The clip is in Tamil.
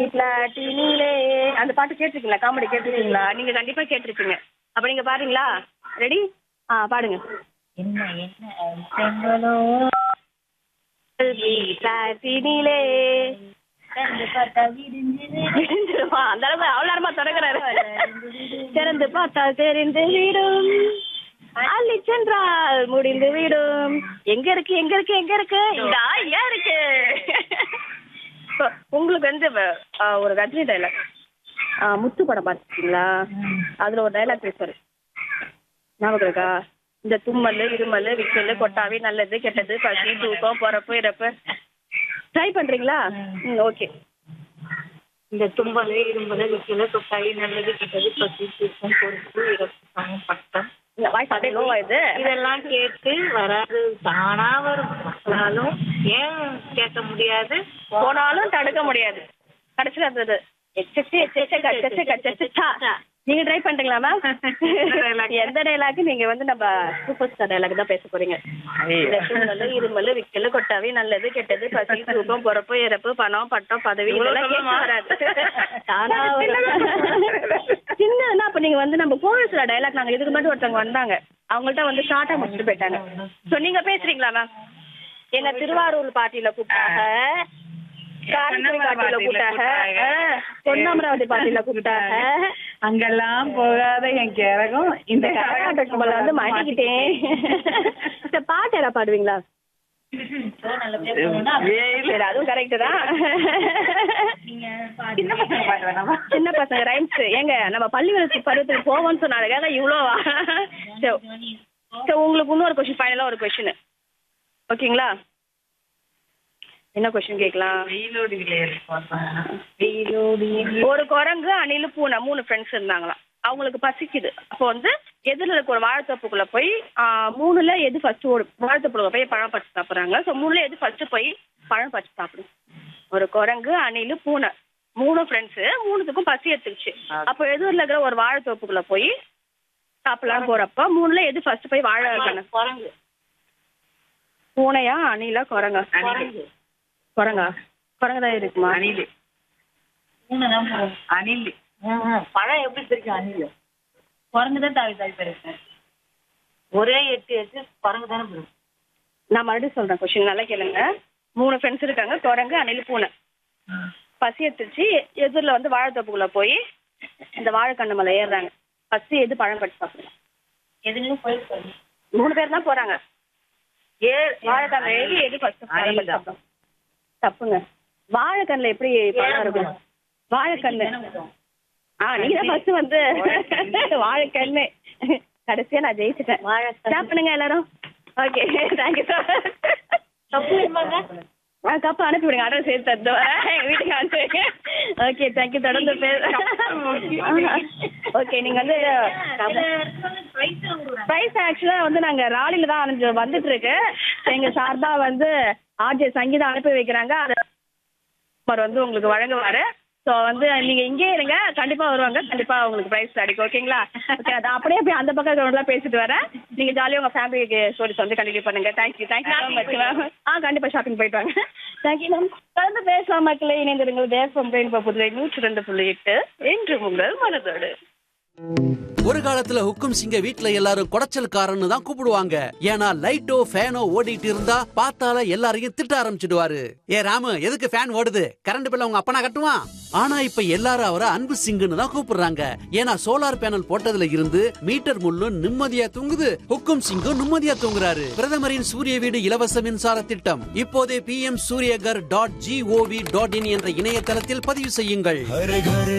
பிளாட்டினிலே அந்த பாட்டு கேட்டிருக்கீங்களா காமெடி கேட்டிருக்கீங்களா நீங்க கண்டிப்பா கேட்டிருப்பீங்க அப்ப நீங்க பாடுறீங்களா ரெடி ஆ பாடுங்க என்ன என்ன செங்கலோ பிளாட்டினிலே கண்டு பார்த்தா விரிஞ்சுது விழுந்துருமா அந்த அளவுக்கு அவ்வளவு நேரமா தொடங்குறாரு திறந்து பார்த்தா தெரிந்து விடும் அள்ளி சென்றால் முடிந்து விடும் எங்க இருக்கு எங்க இருக்கு எங்க இருக்கு இதா இங்க இருக்கு So, உங்களுக்கு வந்து வ- ஆ, ஒரு ரஜினி டைலாக் முத்து படம் பார்த்துருக்கீங்களா அதுல ஒரு டைலாக் பேசுவாரு ஞாபகம் இருக்கா இந்த தும்மல் இருமல் விக்கல் கொட்டாவி நல்லது கெட்டது பசி தூக்கம் பிறப்பு இறப்பு ட்ரை பண்றீங்களா ம் ஓகே இந்த தும்பல் இரும்பல் விக்கல தொட்டாயி நல்லது கெட்டது பசி தூக்கம் பொறுப்பு இறப்பு சமம் பட்டம் இந்த வாய்ஸ் அப்படியே லோவா இது இதெல்லாம் கேட்டு வராது தானா வரும் ஆனாலும் ஏன் கேட்க முடியாது போனாலும் தடுக்க முடியாது கடைசியில் இருந்தது எச்சச்சு எச்சச்சு கச்சச்சு கச்சச்சா நீங்க ட்ரை பண்றீங்களா மேம் எந்த டைலாக் நீங்க வந்து நம்ம சூப்பர் ஸ்டார் டைலாக் தான் பேச போறீங்க இந்த தும்மல் இருமல் விக்கல் கொட்டாவி நல்லது கெட்டது பசி தூக்கம் பொறப்பு இறப்பு பணம் பட்டம் பதவி இதெல்லாம் கேட்க வராது தானா வரும். சின்னதுன்னா அப்ப நீங்க வந்து நம்ம கோவில்ஸ்ல டைலாக் நாங்க இதுக்கு மட்டும் ஒருத்தவங்க வந்தாங்க அவங்கள்ட்ட வந்து ஷார்ட்டா முடிச்சுட்டு போயிட்டாங்க சோ நீங்க பேசுறீங்களா மேம் என்ன திருவாரூர் பாட்டியில கூப்பிட்டாங்க காரைக்குடி பாட்டியில கூப்பிட்டாங்க ஆ, பொன்னமராவதி பாட்டியில கூப்பிட்டாங்க அங்கெல்லாம் போகாத என் கேரகம் இந்த கரகாட்ட கும்பல வந்து மாட்டிக்கிட்டேன் இந்த பாட்டு யாரா பாடுவீங்களா நல்லபடியா போகணும்னா சரி அதுவும் கரெக்ட் தான் நீங்க சின்ன பசங்க பாட்டு வேணாமா சின்ன பசங்க ரைம்ஸ் ஏங்க நம்ம பள்ளிகளுக்கு பருவத்துக்கு போவோம்னு சொன்னாங்க இவ்வளோவா சரி சரி உங்களுக்கு இன்னொரு கொஸ்டின் ஃபைனலாக ஒரு கொஸ்டின் ஓகேங்களா என்ன கொஸ்டின் கேட்கலாம் வெயிலோடு விளையாடு வெயிலோடு ஒரு குரங்கு அணில் பூனை மூணு ஃப்ரெண்ட்ஸ் இருந்தாங்களாம் அவங்களுக்கு பசிக்குது அப்போ வந்து எதிரில் இருக்க ஒரு வாழைத்தோப்புக்குள்ள போய் ஆ, மூணுல எது ஃபர்ஸ்ட் ஒரு வாழைத்தோப்புக்குள்ள போய் பழம் பறிச்சு சாப்பிட்றாங்க ஸோ மூணுல எது ஃபர்ஸ்ட் போய் பழம் பறிச்சு சாப்பிடும் ஒரு குரங்கு அணில் பூனை மூணு ஃப்ரெண்ட்ஸு மூணுத்துக்கும் பசி எடுத்துக்கிச்சு அப்போ எதிரில் இருக்கிற ஒரு வாழைத்தோப்புக்குள்ள போய் சாப்பிடலாம் போறப்ப மூணுல எது ஃபர்ஸ்ட் போய் வாழை இருக்கணும் குரங்கு பூனையா அணிலா குரங்கா குரங்கு குரங்கா குரங்கு தான் இருக்குமா அணில் பூனைதான் போகும் அணில் ம்ஹும். பழம் எப்படி பிரிக்கும் அணில் குரங்கு தான் தாவி தாவி பிரிக்கும் ஒரே எட்டு எட்டு குரங்கு தானே பிரிக்கும் நான் மறுபடியும் சொல்றேன் கொஸ்டின் நல்லா கேளுங்க மூணு ஃப்ரெண்ட்ஸ் இருக்காங்க குரங்கு அணில் பூனை பசி எடுத்துச்சு எதிரில் வந்து வாழைத்தோப்புக்குள்ள போய் இந்த வாழைக்கண்ணு மேலே ஏறுறாங்க ஃபர்ஸ்ட் எது பழம் பறிச்சு சாப்பிடலாம் எதுலையும் போய் சொல்லு மூணு பேர் தான் போறாங்க ஏ வாழைக்கண்ணு ஏறி எது ஃபர்ஸ்ட் பழம் பறிச்சு சாப்பிடும் தப்புங்க வாழைக்கண்ணுல எப்படி பழம் இருக்கும் வாழைக்கண்ணு ஆ நீங்க தான் ஃபர்ஸ்ட் வந்து வாழைக்கண்ணு கடைசியா நான் ஜெயிச்சிட்டேன் ஸ்டாப் பண்ணுங்க எல்லாரும் ஓகே தேங்க்யூ சார் தப்பு இருப்பாங்க ஆ கப்பு அனுப்பி விடுங்க அட்ரஸ் சேர்த்து தந்து வரேன் எங்கள் வீட்டுக்கு அனுப்பிடுங்க ஓகே தேங்க்யூ தொடர்ந்து பேர் ஓகே நீங்கள் வந்து ப்ரைஸ் ஆக்சுவலாக வந்து நாங்கள் ராலியில் தான் அனுப்பிச்சு வந்துட்டு இருக்கு எங்கள் சார்பாக வந்து ஆர்ஜே சங்கீதா அனுப்பி வைக்கிறாங்க அதை அவர் வந்து உங்களுக்கு வழங்குவார் ஸோ வந்து நீங்கள் இங்கேயே இருங்க கண்டிப்பாக வருவாங்க கண்டிப்பாக உங்களுக்கு ப்ரைஸ் கிடைக்கும் ஓகேங்களா ஓகே அது அப்படியே போய் அந்த பக்கம் இருக்கிறவங்களாம் பேசிட்டு வரேன் நீங்கள் ஜாலியாக உங்கள் ஃபேமிலிக்கு ஸ்டோரிஸ் வந்து கண்டினியூ பண்ணுங்க thank you thank you so much ma'am ஆ கண்டிப்பாக ஷாப்பிங் போயிட்டு வாங்க தேங்க்யூ மேம் கலந்து பேசலாம் மக்களே இணைந்திருங்கள் தேசம் பெயின் புதுவை நூற்றி ரெண்டு புள்ளி எட்டு என்று உங்கள் மனதோடு ஒரு காலத்துல ஹுக்கும் சிங்க வீட்ல எல்லாரும் குடைச்சல்காரன்னு தான் கூப்பிடுவாங்க ஏன்னா லைட்டோ ஃபேனோ ஓடிட்டு இருந்தா பார்த்தால எல்லாரையும் திட்ட ஆரம்பிச்சிடுவாரு ஏ ராமு எதுக்கு ஃபேன் ஓடுது கரண்ட் பில்ல உங்க அப்பனா கட்டுவான் ஆனா இப்ப எல்லாரும் அவரை அன்பு சிங்குன்னு தான் கூப்பிடுறாங்க ஏன்னா சோலார் பேனல் போட்டதுல இருந்து மீட்டர் முள்ளும் நிம்மதியா தூங்குது ஹுக்கும் சிங்கும் நிம்மதியா தூங்குறாரு பிரதமரின் சூரிய வீடு இலவச மின்சார திட்டம் இப்போதே P M Suryaghar dot G O V dot in என்ற இணையதளத்தில் பதிவு செய்யுங்கள் हर घर